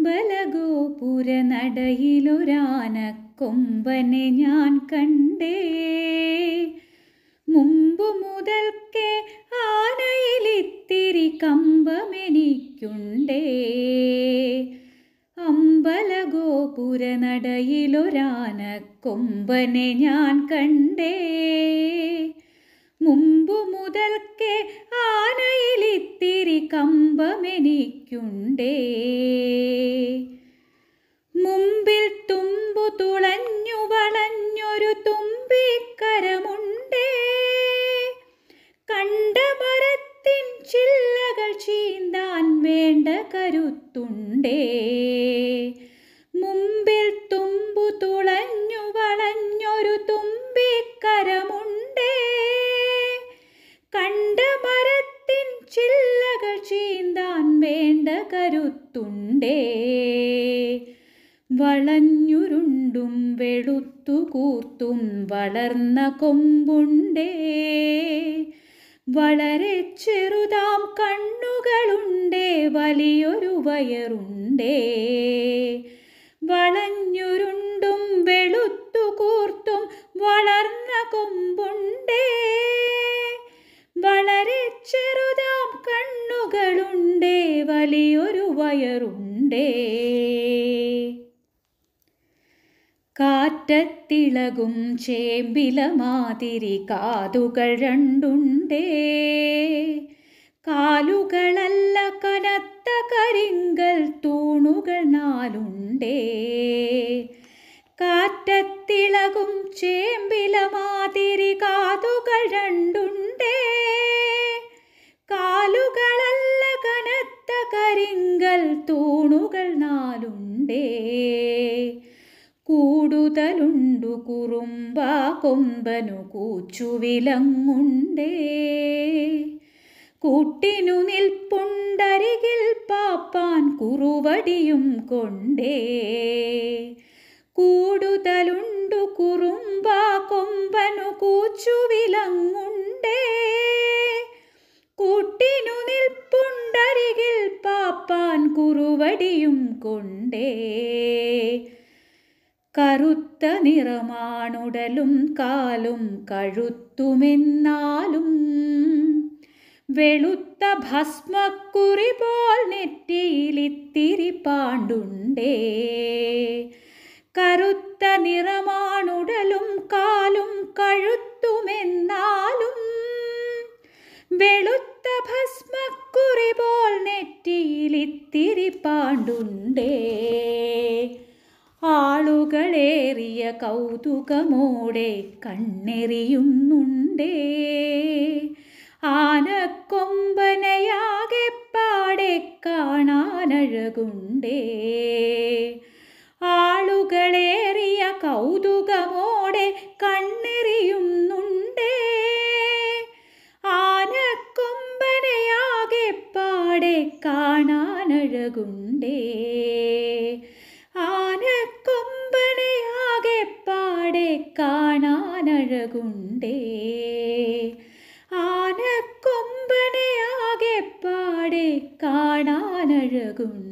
അമ്പലഗോപുര നടയിലൊരാനക്കൊമ്പനെ ഞാൻ കണ്ടേ മുമ്പു മുതൽക്കേ ആനയിലിത്തിരി കമ്പമെനിക്കുണ്ടേ അമ്പലഗോപുര നടയിലൊരാനക്കൊമ്പനെ ഞാൻ കണ്ടേ മുമ്പു മുതൽക്കേ ആനയിലിത്തിരി കമ്പമെനിക്കുണ്ടേ മുമ്പിൽ തുമ്പു തുളഞ്ഞു വളഞ്ഞൊരു തുമ്പിക്കരമുണ്ടേ കണ്ട മരത്തിൻ ചില്ലകൾ ചീന്താൻ വേണ്ട കരുത്തുണ്ടേ മുമ്പിൽ തുമ്പു തുളഞ്ഞു വളഞ്ഞൊരു തുമ്പിക്കരമുണ്ടേ കണ്ട മരത്തിൻ ചില്ലകൾ ചീന്താൻ വേണ്ട കരുത്തുണ്ടേ വളഞ്ഞുരുണ്ടും വെളുത്തു കൂർത്തും വളർന്ന കൊമ്പുണ്ടേ വളരെ ചെറുതാം കണ്ണുകളുണ്ടേ വലിയൊരു വയറുണ്ടേ വളഞ്ഞുരുണ്ടും വെളുത്തു കൂർത്തും വളർന്ന കൊമ്പുണ്ടേ വളരെ ചെറുതാം കണ്ണുകളുണ്ടേ വലിയൊരു വയറുണ്ടേ കാറ്റത്തിളകും ചേമ്പില മാതിരി കാതുകൾ രണ്ടുണ്ടേ കാലുകളല്ല കനത്ത കരിങ്കൽ തൂണുകൾ നാലുണ്ടേ കാറ്റത്തിളകും ചേമ്പില മാതിരി കാതുകൾ രണ്ടുണ്ടേ കാലുകളല്ല കനത്ത കരിങ്കൽ തൂണുകൾ നാലുണ്ടേ കൂടുതലുണ്ടു കുറുമ്പ കൊമ്പനു കൂച്ചുവിലങ്ങുണ്ടേ കൂട്ടിനു നിൽപ്പുണ്ടരികിൽ പാപ്പാൻ കുറുവടിയും കൊണ്ടേ കൂടുതലുണ്ടു കുറുമ്പ കൊമ്പനു കൂച്ചുവിലങ്ങുണ്ടേ കൂട്ടിനു നിൽപ്പുണ്ടരികിൽ പാപ്പാൻ കുറുവടിയും കൊണ്ടേ കറുത്ത നിറമാണുടലും കാലും കഴുത്തുമെന്നാലും വെളുത്ത ഭസ്മക്കുറി പോൽ നെറ്റിയിലിത്തിരി പാണ്ടുണ്ടേ കറുത്ത നിറമാണുടലും കാലും കഴുത്തുമെന്നാലും വെളുത്ത ഭസ്മക്കുറി പോൽ നെറ്റിയിലിത്തിരി പാണ്ടുണ്ടേ ആളുകളേറിയ കൗതുകമോടെ കണ്ണെറിയുന്നുണ്ടേ ആനക്കൊമ്പനയാകെ പാടെ കാണാനഴകുണ്ടേ ആളുകളേറിയ കൗതുകമോടെ കണ്ണെറിയുന്നുണ്ടേ ആനക്കൊമ്പനയാകെ പാടെ കാണാനഴകുണ്ടേ ആനക്കൊമ്പനയാകെ പാടെ കാണാനഴകുണ്ടേ ആനക്കൊമ്പനയാകെ പാടെ കാണാനഴകുണ്ടേ